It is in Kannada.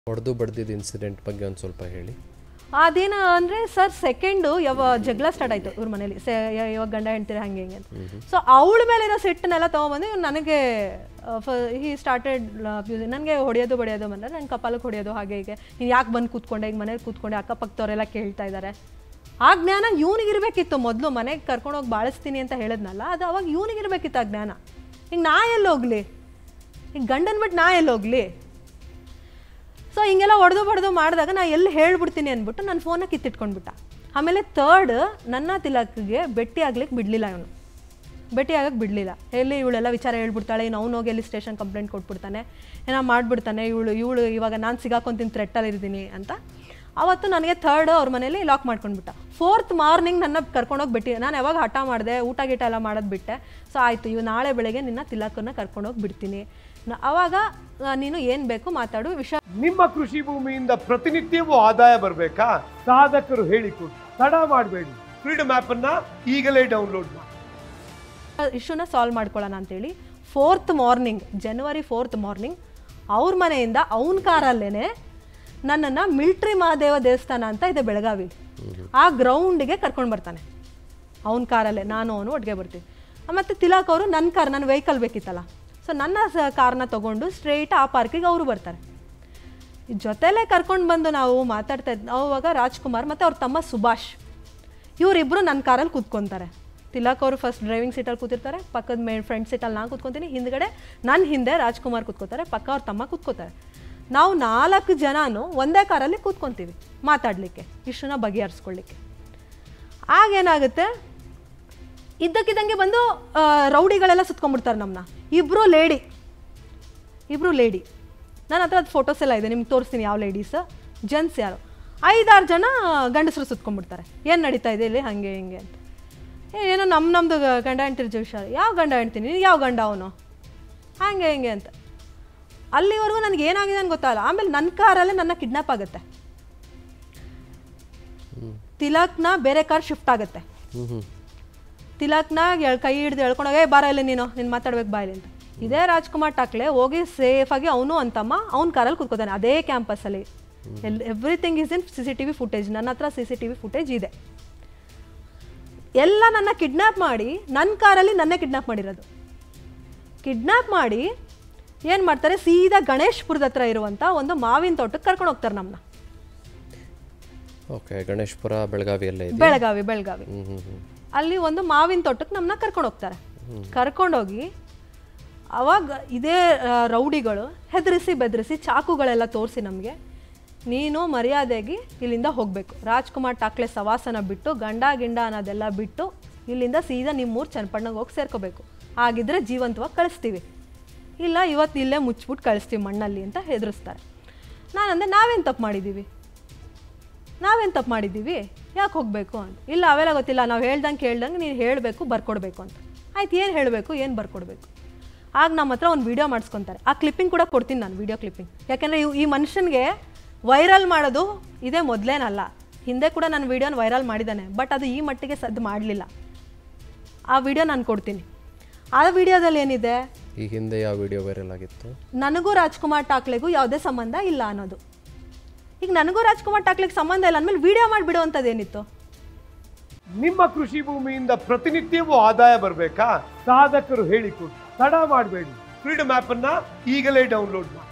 ಹೊಡೆದು ಬಡ್ದಿದ್ದ ಇನ್ಸಿಡೆಂಟ್ ಬಗ್ಗೆ ಒಂದು ಸ್ವಲ್ಪ ಹೇಳಿ ಅದೇನ ಅಂದರೆ ಸರ್ ಸೆಕೆಂಡು ಯಾವ ಜಗಳ ಸ್ಟಾರ್ಟ್ ಆಯಿತು ಇವ್ರ ಮನೇಲಿ ಸೆ ಇವಾಗ ಗಂಡ ಹೆಂಡ್ತೀರಿ ಹಂಗೆ ಹಿಂಗೆ ಅಂತ ಸೊ ಅವಳ ಮೇಲಿರೋ ಸಿಟ್ಟನ್ನೆಲ್ಲ ತೊಗೊಂಬಂದು ಇವ್ನು ನನಗೆ ಹಿ ಸ್ಟಾರ್ಟೆಡ್ ನನಗೆ ಹೊಡೆಯೋದು ಬಡಿಯೋದು ಬಂದರೆ ನನ್ನ ಕಪಾಲಕ್ಕೆ ಹೊಡೆಯೋದು ಹಾಗೆ ಹೀಗೆ ನೀನು ಯಾಕೆ ಬಂದು ಕೂತ್ಕೊಂಡೆ ಈಗ ಮನೇಲಿ ಕೂತ್ಕೊಂಡೆ ಅಕ್ಕಪಕ್ಕದವರೆಲ್ಲ ಕೇಳ್ತಾ ಇದ್ದಾರೆ ಆ ಜ್ಞಾನ ಇವ್ನಿಗಿರ್ಬೇಕಿತ್ತು ಮೊದಲು ಮನೆಗೆ ಕರ್ಕೊಂಡೋಗಿ ಬಾಳಿಸ್ತೀನಿ ಅಂತ ಹೇಳಿದ್ನಲ್ಲ ಅದು ಅವಾಗ ಇವ್ನಿಗಿರ್ಬೇಕಿತ್ತು ಆ ಜ್ಞಾನ ಈಗ ನಾ ಎಲ್ಲಿ ಹೋಗ್ಲಿ ಈಗ ಗಂಡನ್ ಬಿಟ್ಟು ನಾ ಎಲ್ಲಿ ಹೋಗ್ಲಿ ಸೊ ಹಿಂಗೆಲ್ಲ ಹೊಡೆದು ಬಡ್ದು ಮಾಡಿದಾಗ ನಾ ಎಲ್ಲಿ ಹೇಳ್ಬಿಡ್ತೀನಿ ಅಂದ್ಬಿಟ್ಟು ನನ್ನ ಫೋನ ಕಿತ್ತಿಟ್ಕೊಂಡ್ಬಿಟ್ಟ ಆಮೇಲೆ ತರ್ಡ್ ನನ್ನ ತಿಲಕ್ಗೆ ಭೇಟಿ ಆಗ್ಲಿಕ್ಕೆ ಬಿಡಲಿಲ್ಲ ಇವನು ಭೇಟಿ ಆಗಕ್ಕೆ ಬಿಡಲಿಲ್ಲ ಎಲ್ಲಿ ಇವಳೆಲ್ಲ ವಿಚಾರ ಹೇಳ್ಬಿಡ್ತಾಳೆ ಇನ್ನು ಅವ್ನು ಹೋಗಿ ಎಲ್ಲಿ ಸ್ಟೇಷನ್ ಕಂಪ್ಲೇಂಟ್ ಕೊಟ್ಬಿಡ್ತಾನೆ ಏನೋ ಮಾಡಿಬಿಡ್ತಾನೆ ಇವಳು ಇವಳು ಇವಾಗ ನಾನು ಸಿಗಾಕೊಂತೀನಿ ಥ್ರೆಟ್ಟಲ್ಲಿ ಇರ್ತೀನಿ ಅಂತ ಅವತ್ತು ನನಗೆ ಥರ್ಡ್ ಅವ್ರ ಮನೇಲಿ ಲಾಕ್ ಮಾಡ್ಕೊಂಡ್ಬಿಟ್ಟ ಫೋರ್ತ್ ಮಾರ್ನಿಂಗ್ ನನ್ನ ಕರ್ಕೊಂಡೋಗಿ ಬಿಟ್ಟು ನಾನು ಯಾವಾಗ ಹಠ ಮಾಡಿದೆ ಊಟ ಗೀಟ ಎಲ್ಲ ಮಾಡೋದು ಬಿಟ್ಟೆ ಸೊ ಆಯಿತು ಇವು ನಾಳೆ ಬೆಳಗ್ಗೆ ನಿನ್ನ ತಿಲಕನ್ನ ಕರ್ಕೊಂಡೋಗಿ ಬಿಡ್ತೀನಿ ನ- ಅವಾಗ ಆ, ನೀನು ಏನು ಬೇಕು ಮಾತಾಡು ವಿಷಯ ನಿಮ್ಮ ಕೃಷಿ ಭೂಮಿಯಿಂದ ಪ್ರತಿನಿತ್ಯವೂ ಆದಾಯ ಬರಬೇಕಾ ಸಾಧಕರು ಹೇಳಿಕೊಡಿ ತಡ ಮಾಡಬೇಡಿ ಫ್ರೀಡಮ್ ಆಪ್ ಅನ್ನ ಈಗಲೇ ಡೌನ್ಲೋಡ್ ಮಾಡಿ ಇಶ್ಯೂನ ಸಾಲ್ವ್ ಮಾಡ್ಕೊಳ್ಳೋಣ ಅಂತೇಳಿ ಫೋರ್ತ್ ಮಾರ್ನಿಂಗ್ ಜನವರಿ ಫೋರ್ತ್ ಮಾರ್ನಿಂಗ್ ಅವ್ರ ಮನೆಯಿಂದ ಅವನ ಕಾರಲ್ಲೇ ನನ್ನನ್ನು ಮಿಲ್ಟ್ರಿ ಮಹಾದೇವ ದೇವಸ್ಥಾನ ಅಂತ ಇದೆ ಬೆಳಗಾವಿ ಆ ಗ್ರೌಂಡಿಗೆ ಕರ್ಕೊಂಡು ಬರ್ತಾನೆ ಅವನ ಕಾರಲ್ಲೇ ನಾನು ಅವನು ಒಟ್ಟಿಗೆ ಬರ್ತೀವಿ ಮತ್ತು ತಿಲಕ್ ಅವರು ನನ್ನ ಕಾರ್ ನನ್ನ ವೆಹಿಕಲ್ ಬೇಕಿತ್ತಲ್ಲ ಸೊ ನನ್ನ ಸ ಕಾರ್ನ ತೊಗೊಂಡು ಸ್ಟ್ರೈಟ್ ಆ ಪಾರ್ಕಿಗೆ ಅವರು ಬರ್ತಾರೆ ಜೊತೆಲೇ ಕರ್ಕೊಂಡು ಬಂದು ನಾವು ಮಾತಾಡ್ತಾ ಇದ್ ಅವಾಗ ರಾಜ್ಕುಮಾರ್ ಮತ್ತು ಅವ್ರ ತಮ್ಮ ಸುಭಾಷ್ ಇವರಿಬ್ಬರು ನನ್ನ ಕಾರಲ್ಲಿ ಕೂತ್ಕೊತಾರೆ ತಿಲಕ್ ಅವರು ಫಸ್ಟ್ ಡ್ರೈವಿಂಗ್ ಸೀಟಲ್ಲಿ ಕೂತಿರ್ತಾರೆ ಪಕ್ಕದ ಮೇ ಫ್ರಂಟ್ ಸೀಟಲ್ಲಿ ನಾನು ಕೂತ್ಕೊತೀನಿ ಹಿಂದ್ಗಡೆ ನನ್ನ ಹಿಂದೆ ರಾಜ್ಕುಮಾರ್ ಕೂತ್ಕೋತಾರೆ ಪಕ್ಕ ಅವ್ರ ತಮ್ಮ ಕೂತ್ಕೋತಾರೆ ನಾವು ನಾಲ್ಕು ಜನನು ಒಂದೇ ಕಾರಲ್ಲಿ ಕೂತ್ಕೊತೀವಿ ಮಾತಾಡಲಿಕ್ಕೆ ಇಷ್ಟನ್ನ ಬಗೆಹರಿಸ್ಕೊಳ್ಳಿಕ್ಕೆ ಆಗೇನಾಗುತ್ತೆ ಇದ್ದಕ್ಕಿದ್ದಂಗೆ ಬಂದು ಆ, ರೌಡಿಗಳೆಲ್ಲ ಸುತ್ಕೊಂಡ್ಬಿಡ್ತಾರೆ ನಮ್ಮನ್ನ ಇಬ್ಬರು ಲೇಡಿ ಇಬ್ಬರು ಲೇಡಿ ನನ್ನ ಹತ್ರ ಅದು ಫೋಟೋಸ್ ಎಲ್ಲ ಇದೆ ನಿಮ್ಗೆ ತೋರಿಸ್ತೀನಿ ಯಾವ ಲೇಡೀಸ್ ಜೆಂಟ್ಸ್ ಯಾರು ಐದಾರು ಜನ ಗಂಡಸರು ಸುತ್ಕೊಂಡ್ಬಿಡ್ತಾರೆ ಏನು ನಡೀತಾ ಇದೆ ಇಲ್ಲಿ ಹಾಗೆ ಹಿಂಗೆ ಅಂತ ಏ, ಏನೋ ನಮ್ಮ ನಮ್ಮದು ಗಂಡ ಹೆಂಡ್ತಿರ್ ಹುಷಾರು ಯಾವ ಗಂಡ ಹೆಂಡ್ತೀನಿ ನೀನು ಯಾವ ಗಂಡ ಅವನು ಹಾಗೆ ಹಿಂಗೆ ಅಂತ ಅಲ್ಲಿವರೆಗೂ ನನಗೆ ಏನಾಗಿದೆ ಅಂತ ಗೊತ್ತಾಗಲ್ಲ ಆಮೇಲೆ ನನ್ನ ಕಾರಲ್ಲೇ ನನ್ನ ಕಿಡ್ನಾಪ್ ಆಗುತ್ತೆ ತಿಲಕ್ನ ಬೇರೆ ಕಾರ್ ಶಿಫ್ಟ್ ಆಗುತ್ತೆ ಹ್ಞೂ ಹ್ಞೂ ತಿಲಕ್ನ ಎಳ್ ಕೈ ಹಿಡ್ದು ಎಳ್ಕೊಂಡೋಗಿ ಏ ಬಾರ ಇಲ್ಲಿ ನೀನು ನೀನು ಮಾತಾಡ್ಬೇಕು ಬಾಯಿಲಿ ಅಂತ ಇದೇ ರಾಜ್ಕುಮಾರ್ ಟಾಕ್ಲೆ ಹೋಗಿ ಸೇಫಾಗಿ ಅವನು ಅಂತಮ್ಮ ಅವ್ನ ಕಾರಲ್ಲಿ ಕೂತ್ಕೋತಾನೆ ಅದೇ ಕ್ಯಾಂಪಸ್ಸಲ್ಲಿ ಎಲ್ everything is in C C T V footage ನನ್ನ ಹತ್ರ C C T V footage ಇದೆ ಎಲ್ಲ ನನ್ನ ಕಿಡ್ನಾಪ್ ಮಾಡಿ ನನ್ನ ಕಾರಲ್ಲಿ ನನ್ನೇ ಕಿಡ್ನಾಪ್ ಮಾಡಿರೋದು ಕಿಡ್ನಾಪ್ ಮಾಡಿ ಏನು ಮಾಡ್ತಾರೆ ಸೀದಾ ಗಣೇಶ್ಪುರದ ಹತ್ರ ಇರುವಂಥ ಒಂದು ಮಾವಿನ ತೋಟಕ್ಕೆ ಕರ್ಕೊಂಡು ಹೋಗ್ತಾರೆ ನಮ್ಮನ್ನ ಓಕೆ ಗಣೇಶ್ಪುರ ಬೆಳಗಾವಿಯಲ್ಲೇ ಇದೆ ಬೆಳಗಾವಿ ಬೆಳಗಾವಿ ಹ್ಞೂ ಹ್ಞೂ ಹ್ಞೂ ಅಲ್ಲಿ ಒಂದು ಮಾವಿನ ತೋಟಕ್ಕೆ ನಮ್ಮನ್ನ ಕರ್ಕೊಂಡು ಹೋಗ್ತಾರೆ ಕರ್ಕೊಂಡೋಗಿ ಅವಾಗ ಇದೇ ಆ, ರೌಡಿಗಳು ಹೆದರಿಸಿ ಬೆದರಿಸಿ ಚಾಕುಗಳೆಲ್ಲ ತೋರಿಸಿ ನಮಗೆ ನೀನು ಮರ್ಯಾದೆಗೆ ಇಲ್ಲಿಂದ ಹೋಗಬೇಕು ರಾಜ್ಕುಮಾರ್ ಟಾಕ್ಲೆ ಸವಾಸನ ಬಿಟ್ಟು ಗಂಡ ಗಿಂಡ ಅನ್ನೋದೆಲ್ಲ ಬಿಟ್ಟು ಇಲ್ಲಿಂದ ಸೀದಾ ನಿಮ್ಮೂರು ಚನ್ನಪಣ್ಣಗೆ ಹೋಗಿ ಸೇರ್ಕೋಬೇಕು ಹಾಗಿದ್ರೆ ಜೀವಂತವಾಗಿ ಕಳಿಸ್ತೀವಿ ಇಲ್ಲ ಇವತ್ತು ಇಲ್ಲೇ ಮುಚ್ಚಿಬಿಟ್ಟು ಕಳಿಸ್ತೀವಿ ಮಣ್ಣಲ್ಲಿ ಅಂತ ಹೆದರಿಸ್ತಾರೆ ನಾನಂದೆ ನಾವೇನು ತಪ್ಪು ಮಾಡಿದ್ದೀವಿ ನಾವೇನು ತಪ್ಪು ಮಾಡಿದ್ದೀವಿ ಯಾಕೆ ಹೋಗಬೇಕು ಅಂತ ಇಲ್ಲ ಅವೆಲ್ಲ ಗೊತ್ತಿಲ್ಲ ನಾವು ಹೇಳ್ದಂಗೆ ಕೇಳ್ದಂಗೆ ನೀನು ಹೇಳಬೇಕು ಬರ್ಕೊಡ್ಬೇಕು ಅಂತ ಆಯ್ತು ಏನು ಹೇಳಬೇಕು ಏನು ಬರ್ಕೊಡ್ಬೇಕು ಆಗ ನಮ್ಮ ಹತ್ರ ಒಂದು ವೀಡಿಯೋ ಮಾಡಿಸ್ಕೊತಾರೆ ಆ ಕ್ಲಿಪ್ಪಿಂಗ್ ಕೂಡ ಕೊಡ್ತೀನಿ ನಾನು ವೀಡಿಯೋ ಕ್ಲಿಪ್ಪಿಂಗ್ ಯಾಕೆಂದರೆ ಈ ಮನುಷ್ಯನಿಗೆ ವೈರಲ್ ಮಾಡೋದು ಇದೇ ಮೊದಲೇನಲ್ಲ ಹಿಂದೆ ಕೂಡ ನಾನು ವೀಡಿಯೋನ ವೈರಲ್ ಮಾಡಿದ್ದಾನೆ ಬಟ್ ಅದು ಈ ಮಟ್ಟಿಗೆ ಸದ್ದು ಮಾಡಲಿಲ್ಲ ಆ ವಿಡಿಯೋ ನಾನು ಕೊಡ್ತೀನಿ ಆ ವಿಡಿಯೋದಲ್ಲಿ ಏನಿದೆ ಈ ಹಿಂದೆ ಯಾವ ವಿಡಿಯೋ ವೈರಲ್ ಆಗಿತ್ತು ನನಗೂ ರಾಜ್ಕುಮಾರ್ ಟಾಕ್ಲೆಗೂ ಯಾವುದೇ ಸಂಬಂಧ ಇಲ್ಲ ಅನ್ನೋದು ಈಗ ನನಗೂ ರಾಜ್ಕುಮಾರ್ ಟಾಕ್ಲೆಗೆ ಸಂಬಂಧ ಇಲ್ಲ ಅಂದಮೇಲೆ ವಿಡಿಯೋ ಮಾಡಿಬಿಡುವಂಥದ್ದೇನಿತ್ತು ನಿಮ್ಮ ಕೃಷಿ ಭೂಮಿಯಿಂದ ಪ್ರತಿನಿತ್ಯವೂ ಆದಾಯ ಬರಬೇಕಾ ಸಾಧಕರು ಹೇಳಿಕೊಡಿ ತಡ ಮಾಡಬೇಡಿ ಫ್ರೀಡಮ್ ಆಪ್ ಅನ್ನ ಈಗಲೇ ಡೌನ್ಲೋಡ್ ಮಾಡಿ